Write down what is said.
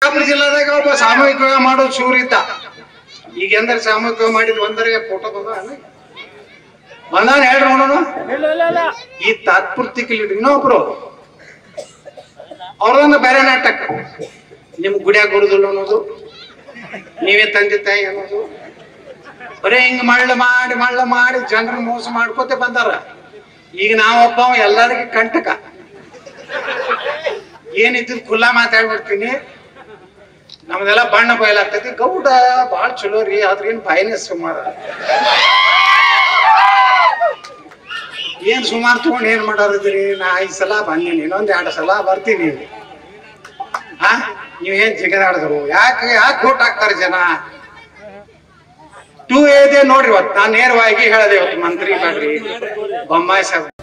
ಬಿಜಾಪುರ ಜಿಲ್ಲಾದಾಗ ಒಬ್ಬ ಸಾಮೂಹಿಕ ವಿವಾಹ ಮಾಡೋದು ಶೂರ್ ಇದ್ದ ಈಗ ಎಂದ್ರೆ ಸಾಮೂಹಿಕ ವಿವಾಹ ಮಾಡಿದ್ ಒಂದರಿಗೆ ಫೋಟೋ ಬಂದಾನ ಹೇಳ್ರಿ ನೋಡೋಣ ಈ ತಾತ್ಪೂರ್ತಿಕ ಲೀಡರ್ ಇನ್ನೊಬ್ರು ಅವ್ರದೊಂದು ಬೇರೆ ನಾಟಕ ನಿಮ್ ಗುಡಿಯಾಗ ಬರುದಿಲ್ಲ ಅನ್ನೋದು ನೀವೇ ತಂದೆ ತಾಯಿ ಅನ್ನೋದು ಬರೇ ಹಿಂಗ್ ಮಳ್ಳ ಮಾಡಿ ಮಳ್ಳ ಮಾಡಿ ಜನರ ಮೋಸ ಮಾಡ್ಕೋತೆ ಬಂದಾರ ಈಗ ನಾವೊಬ್ಬ ಎಲ್ಲರಿಗೂ ಕಂಟಕ ಏನಿದ್ದು ಖುಲ್ಲಾ ಮಾತಾಡ್ಬಿಡ್ತೀನಿ ನಮ್ದೆಲ್ಲ ಬಣ್ಣ ಬಯಲಾಗ್ತೈತಿ ಗೌಡ ಬಾಳ್ ಚಲೋ ರೀ ಆದ್ರ ಏನ್ ಬಾಯಿನೇ ಸುಮಾರ ಏನ್ ಸುಮಾರು ತಗೊಂಡ್ ಏನ್ ಮಾಡೋರಿದ್ರಿ ನಾ ಐದ್ ಸಲ ಬಂದೀನಿ ಇನ್ನೊಂದ್ ಎರಡ್ ಸಲ ಬರ್ತೀನಿ ಹಾ ನೀವ್ ಏನ್ ಜಿಗದಾಡಿದ್ರು ಯಾಕೆ ಯಾಕೆ ಓಟ್ ಹಾಕ್ತಾರೆ ಜನ ಟೂ ಏದೇ ನೋಡ್ರಿ ಇವತ್ತು ನಾನ್ ನೇರವಾಗಿ ಹೇಳದೆ ಇವತ್ತು ಮಂತ್ರಿ ಬೇಡ್ರಿ ಬೊಮ್ಮಾಯಿ ಸಾಹೇಬ್